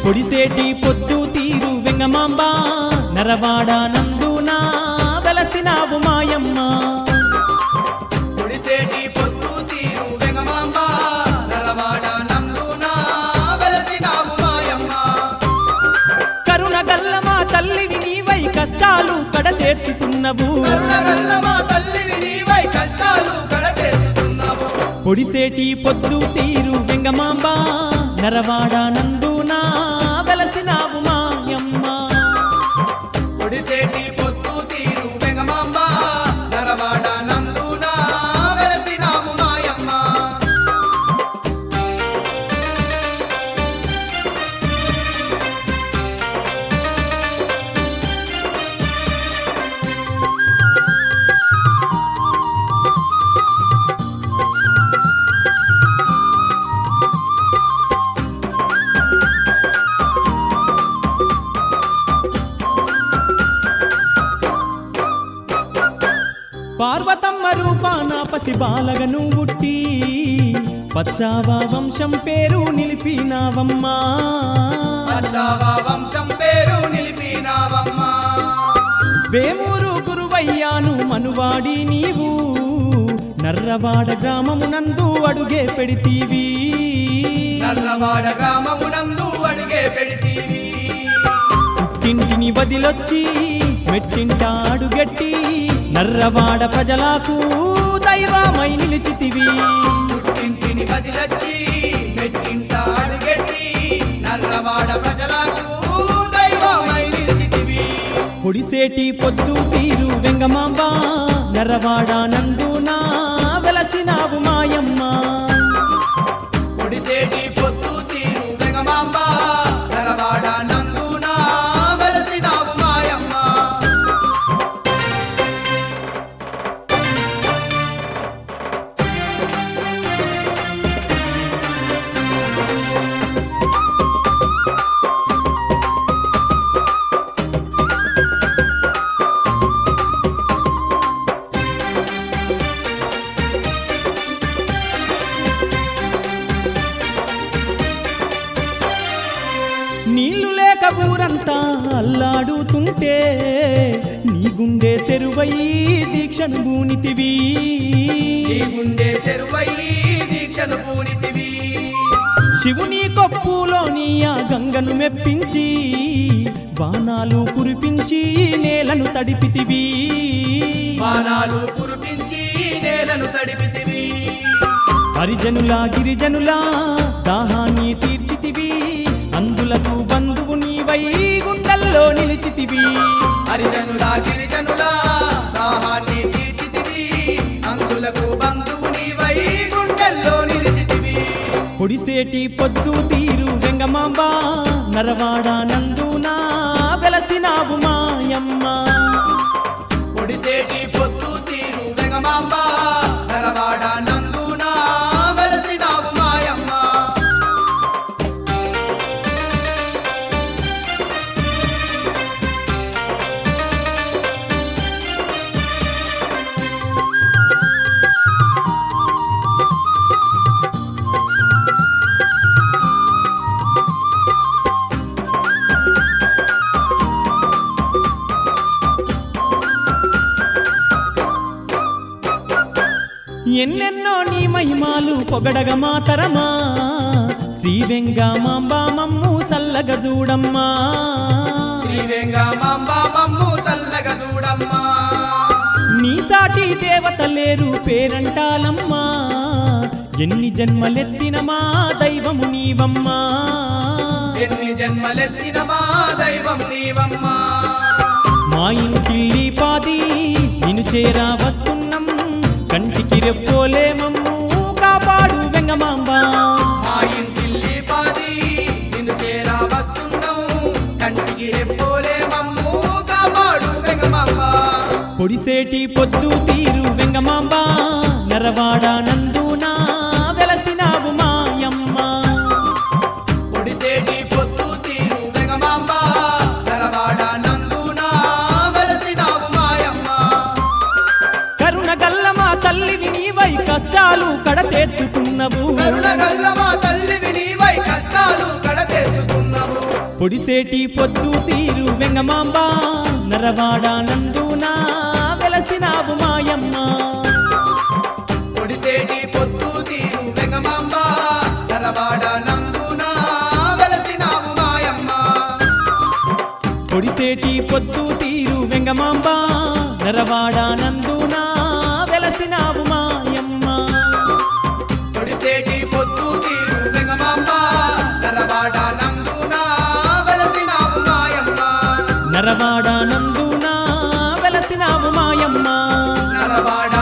పొడిసేటి పొద్దు తీరు వెంగమాంబ నరవాడ నందునా వెలసినావు మాయమ్మ పొడిసేటి పొత్తు తీరు వెంగమాంబ నరవాడ నందునా వెలసినావు మాయమ్మ కరుణ గల్లమా తల్లివి నీవై కష్టాలు కడతేర్చుతున్నవు కరుణగల్ల మా తల్లివి నీవై కష్టాలు కడతేరుతున్నావు పొడిసేటి పొద్దు తీరు వెంగమాంబ నరవాడ నందునా వెలసినావు మాయమ్మ పొడిసేటి పొత్తు తీరు వెంగమాంబ నరవాడ నందునా వెలసినావు మాయమ్మ పార్వతమ్మ రూపాన పసి బాలగను ఉట్టి పచ్చావా వంశం పేరు నిలిపినావమ్మా పచ్చావా వంశం పేరు నిలిపినావమ్మా వేమూరు గురువయ్యాను మనువాడి నీవు నర్రవాడ గ్రామమునందు అడుగే పెడితీవి నల్లవాడ గ్రామమునందు అడుగే పెడితీవి పుట్టింటిని వదిలొచ్చి మెట్టింట అడుగెట్టి నర్రవాడ ప్రజలకు దైవమై నిలిచితివి పుట్టింటిని బదిలచ్చి మెట్టింట అడుగెట్టి నల్లవాడ ప్రజలకు దైవమై నిలిచితివి పొడిసేటి పొద్దు తీరు వెంగమాంబ నర్రవాడ నందునా వెలసినావు మాయమ్మ పొడిసేటి పొత్తు తీరు వెంగమాంబ నరవాడ నందునా వెలసినావు మాయమ్మ నీళ్లు లేక ఊరంతా అల్లాడుతుంటే నీ గుండె చెరువయి దీక్షను గూనితివి నీ గుండె చెరువయ్యి దీక్షను పూనితివి శివుని కొప్పులోని ఆ గంగను మెప్పించి బాణాలు కురిపించి నేలను తడిపితివి బాణాలు కురిపించి నేలను తడిపితివి హరిజనుల గిరిజనుల దాహాన్ని తీర్చితివి అందులకు బంధువు నీవై గుండెల్లో నిలిచితివి హరిజనుల గిరిజనుల దాహాన్ని తీర్చితివి అందులకు బంధువు నీవై గుండెల్లో నిలిచితివి పొడిసేటి పొద్దు తీరు వెంగమాంబ నరవాడ నందునా వెలసినావు మాయమ్మ పొడిసేటి పొత్తు తీరు వెంగమాంబ నరవాడ నందునా వెలసినావు మాయమ్మ ఎన్నెన్నో నీ మహిమాలు పొగడగ మాతరమా శ్రీ వెంగమాంబ మమ్ము సల్లగ చూడమ్మా శ్రీ వెంగమాంబ మమ్ము చల్లగా చూడమ్మా నీ సాటి దేవత లేరు పేరంటాలమ్మా ఎన్ని జన్మలెత్తిన మా దైవము నీవమ్మా ఎన్ని జన్మలెత్తిన మా దైవం నీవమ్మా మా ఇంటిల్లి పాది నిన్ను చేరా వస్తున్నాం కంటికి రెప్పోలే మమ్ము కాపాడు వెంగమాంబ మా ఇంటిల్లి పాది నిన్ను చేరా వస్తున్నాం కంటికి రెప్పోలే మమ్ము కాపాడు వెంగమాంబ పొడిసేటి పొద్దు తీరు వెంగమాంబ నరవాడ నందునా వెలసినావు మాయమ్మ పొడిసేటి పొత్తు తీరు వెంగమాంబ నరవాడ నందునా వెలసినావు మాయమ్మ కరుణ గల్ల మా తల్లివి నీవై కష్టాలు కడతేర్చుతున్నవు కరుణగల్ల మా తల్లివి నీవై కష్టాలు కడతేర్చుకున్నావు పొడిసేటి పొద్దు తీరు వెంగమాంబ నరవాడ నందునా వెలసినావు మాయమ్మ పొడిసేటి పొత్తు తీరు వెంగమాంబ నరవాడ నందునా వెలసినావు మాయమ్మ పొడిసేటి పొద్దు తీరు వెంగమాంబ నరవాడ నందునా వెలసినావు మాయమ్మ పొడిసేటి పొత్తు తీరు వెంగమాంబ నరవాడ నందునా వెలసినావు మాయమ్మ నరవాడ నందునా వెలసినావు మాయమ్మ నరవాడ